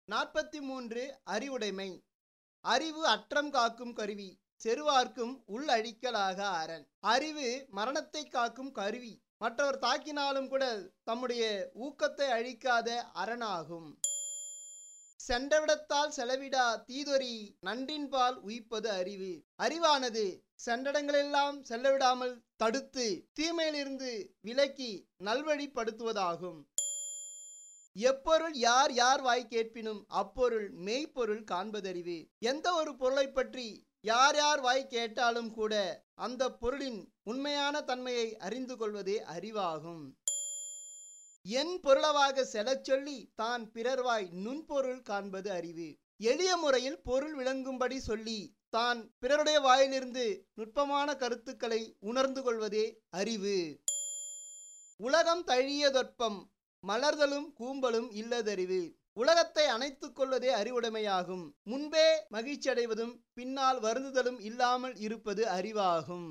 நாற்பத்தி மூன்று அறிவுடைமை அறிவு அற்றம் காக்கும் கருவி செருவார்க்கும் உள் அழிக்கலாக அரண் அறிவு மரணத்தை காக்கும் கருவி மற்றவர் தாக்கினாலும் கூட தம்முடைய ஊக்கத்தை அழிக்காத அரணாகும் சென்றவிடத்தால் செலவிடா தீதொரி நன்றின்பால் உயிப்பது அறிவு அறிவானது சென்றடங்களெல்லாம் செல்லவிடாமல் தடுத்து தீமையிலிருந்து விலக்கி நல்வழிப்படுத்துவதாகும் எப்பொருள் யார் யார் வாய் கேட்பினும் அப்பொருள் மெய்ப்பொருள் காண்பதறிவு எந்த ஒரு பொருளை பற்றி யார் யார் வாய் கேட்டாலும் கூட அந்த பொருளின் உண்மையான தன்மையை அறிந்து கொள்வதே அறிவாகும் என் பொருளவாக செலச் சொல்லி தான் பிறர்வாய் நுண்பொருள் காண்பது அறிவு எளிய முறையில் பொருள் விளங்கும்படி சொல்லி தான் பிறருடைய வாயிலிருந்து நுட்பமான கருத்துக்களை உணர்ந்து கொள்வதே அறிவு உலகம் தழியதொற்பம் மலர்தலும் கூம்பலும் இல்லதறிவு உலகத்தை அணைத்துக் கொள்வதே அறிவுடைமையாகும் முன்பே மகிழ்ச்சியடைவதும் பின்னால் வருந்துதலும் இல்லாமல் இருப்பது அறிவாகும்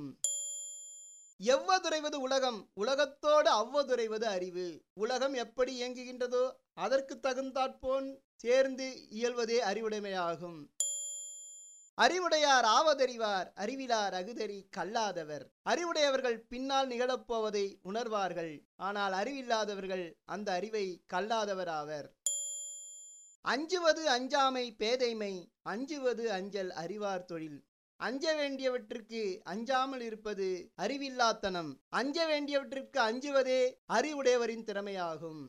எவ்வதுரைவது உலகம் உலகத்தோடு அவ்வதுரைவது அறிவு உலகம் எப்படி இயங்குகின்றதோ அதற்கு தகுந்தாற்போன் சேர்ந்து இயல்வதே அறிவுடைமையாகும் அறிவுடையார் ஆவதறிவார் அறிவிலார் அகுதறி கல்லாதவர் அறிவுடையவர்கள் பின்னால் நிகழப்போவதை உணர்வார்கள் ஆனால் அறிவில்லாதவர்கள் அந்த அறிவை கல்லாதவர் ஆவர் அஞ்சுவது அஞ்சாமை பேதைமை அஞ்சுவது அஞ்சல் அறிவார் தொழில் அஞ்ச வேண்டியவற்றுக்கு அஞ்சாமல் இருப்பது அறிவில்லாத்தனம் அஞ்ச வேண்டியவற்றிற்கு அஞ்சுவதே அறிவுடையவரின் திறமையாகும்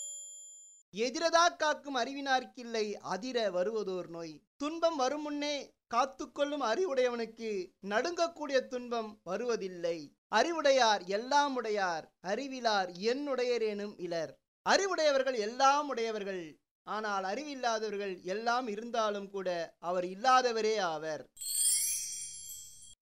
எதிரதா காக்கும் அறிவினார்க்கில்லை அதிர வருவதோர் நோய் துன்பம் வரும் முன்னே காத்துக்கொள்ளும் அறிவுடையவனுக்கு நடுங்கக்கூடிய துன்பம் வருவதில்லை அறிவுடையார் எல்லாம் உடையார் அறிவிலார் என்னுடையரேனும் இலர் அறிவுடையவர்கள் எல்லாம் உடையவர்கள் ஆனால் அறிவில்லாதவர்கள் எல்லாம் இருந்தாலும் கூட அவர் இல்லாதவரே ஆவர்